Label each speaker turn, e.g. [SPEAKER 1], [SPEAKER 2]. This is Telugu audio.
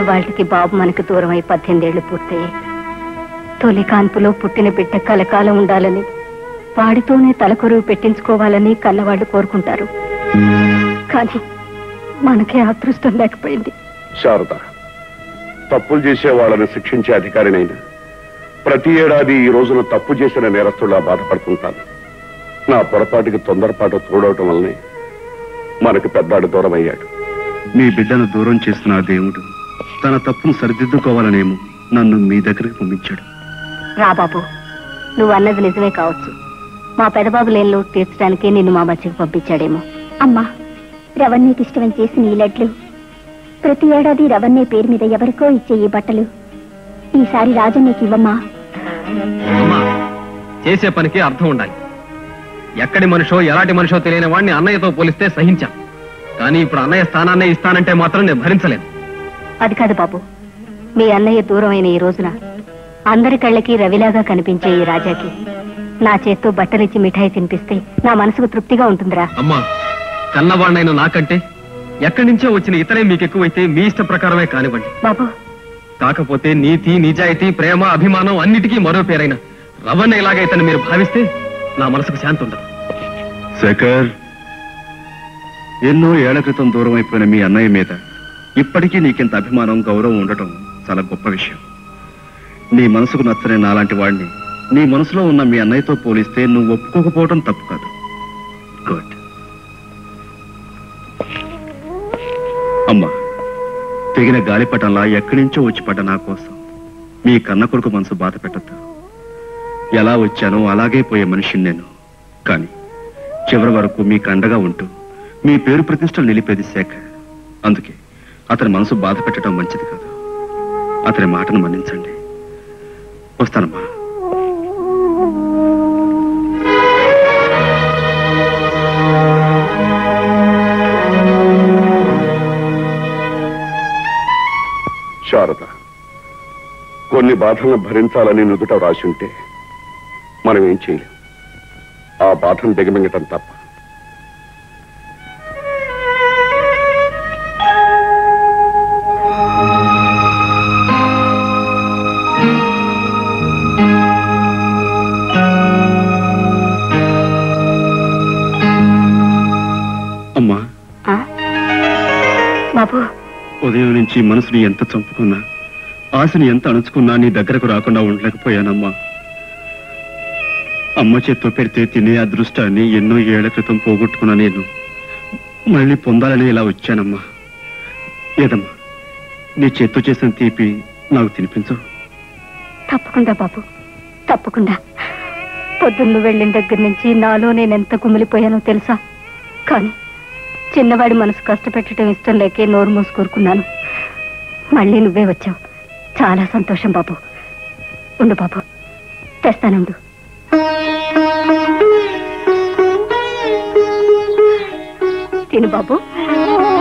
[SPEAKER 1] ఇవాళకి బాబు మనకు దూరం అయి పద్దెనిమిదేళ్లు పూర్తయ్యాయి తొలి కాన్పులో పుట్టిన బిడ్డ కలకాలం ఉండాలని వాడితోనే తలకొరువు పెట్టించుకోవాలని కన్నవాళ్ళు కోరుకుంటారు కానీ మనకే అదృష్టం లేకపోయింది
[SPEAKER 2] శారద తప్పులు చేసే వాళ్ళని శిక్షించే అధికారినైనా ప్రతి ఏడాది ఈ రోజున తప్పు చేసిన నేరస్తులా బాధపడుతుంటాను నా పొరపాటుకి తొందరపాటు తోడవటం వల్లనే మనకు పెద్దాడు దూరం అయ్యాడు
[SPEAKER 3] మీ బిడ్డను దూరం చేస్తున్న ఆ దేవుడు తన తప్పును సరిదిద్దుకోవాలనేమో నన్ను మీ దగ్గరికి పంపించాడు
[SPEAKER 1] రా బాబు నువ్వు అన్నది నిజమే కావచ్చు మా పెదబాబు లేని లోటు తీర్చడానికి నిన్ను మా మధ్యకి పంపించాడేమో
[SPEAKER 4] అమ్మా రవణ్యకి ఇష్టం చేసిన ఈ లడ్లు ప్రతి ఏడాది రవణ్య పేరు మీద ఎవరికో ఇచ్చే ఈ బట్టలు ఈసారి రాజన్నకి ఇవ్వమ్మా
[SPEAKER 5] అమ్మా చేసే పనికి అర్థం ఉండాలి ఎక్కడి మనిషో ఎలాంటి మనిషో తెలియని వాడిని అన్నయ్యతో పోలిస్తే సహించాం కానీ ఇప్పుడు అన్నయ్య స్థానాన్నే ఇస్తానంటే మాత్రం నేను భరించలేను
[SPEAKER 1] అది కాదు బాబు మీ అన్నయ్య దూరం అయిన ఈ రోజున అందరి కళ్ళకి రవిలాగా కనిపించే ఈ రాజాకి నా చేత్తో బట్టలిచ్చి మిఠాయి తినిపిస్తే నా మనసుకు తృప్తిగా ఉంటుందిరా
[SPEAKER 5] అమ్మా కన్నవాడినైన నాకంటే ఎక్కడి నుంచో వచ్చిన ఇతరే మీకు ఎక్కువైతే మీ ఇష్ట ప్రకారమే కానివ్వండి
[SPEAKER 1] బాబు
[SPEAKER 5] కాకపోతే నీతి నిజాయితీ ప్రేమ అభిమానం అన్నిటికీ మరో పేరైన రవణ ఇలాగైతేని మీరు భావిస్తే నా మనసుకు శాంతి ఉండదు
[SPEAKER 3] శేఖర్ ఎన్నో ఏళ్ల క్రితం దూరం అయిపోయిన మీ అన్నయ్య మీద ఇప్పటికీ నీకింత అభిమానం గౌరవం ఉండటం చాలా గొప్ప విషయం నీ మనసుకు నచ్చని నాలాంటి వాడిని నీ మనసులో ఉన్న మీ అన్నయ్యతో పోలిస్తే నువ్వు ఒప్పుకోకపోవడం తప్పు కాదు గుడ్ అమ్మా తెగిన గాలిపటంలా ఎక్కడి నుంచో వచ్చి పడ్డ నా కోసం మీ కన్న కొడుకు మనసు బాధ పెట్టద్దు ఎలా వచ్చానో అలాగే పోయే మనిషిని నేను కానీ చివరి వరకు మీకు అండగా ఉంటూ మీ పేరు ప్రతిష్టలు నిలిపేది శేఖర్ అందుకే అతని మనసు బాధ పెట్టడం మంచిది కాదు అతని మాటను మన్నించండి వస్తానమ్మా
[SPEAKER 2] శారద కొన్ని బాధలను భరించాలని నుదుట రాసి ఉంటే మనం ఏం చేయలేం ఆ బాధను దిగమింగటం తప్ప
[SPEAKER 3] అమ్మా
[SPEAKER 1] ఆ? బాబు
[SPEAKER 3] ఉదయం నుంచి మనసుని ఎంత చంపుకున్నా ఆశని ఎంత అణుచుకున్నా నీ దగ్గరకు రాకుండా ఉండలేకపోయానమ్మా అమ్మ చేత్తో పెడితే తినే అదృష్టాన్ని ఎన్నో ఏళ్ల క్రితం పోగొట్టుకున్నా నేను మళ్ళీ పొందాలని ఇలా వచ్చానమ్మా ఏదమ్మా నీ చేత్తో చేసిన తీపి నాకు తినిపించు
[SPEAKER 1] తప్పకుండా బాబు తప్పకుండా పొద్దున్న వెళ్ళిన దగ్గర నుంచి నాలో నేను ఎంత కుమిలిపోయానో తెలుసా కానీ చిన్నవాడి మనసు కష్టపెట్టడం ఇష్టం లేకే నోరు మూసుకూరుకున్నాను మళ్ళీ నువ్వే వచ్చావు చాలా సంతోషం బాబు ఉండు బాబు తెస్తానుండు తిను బాబు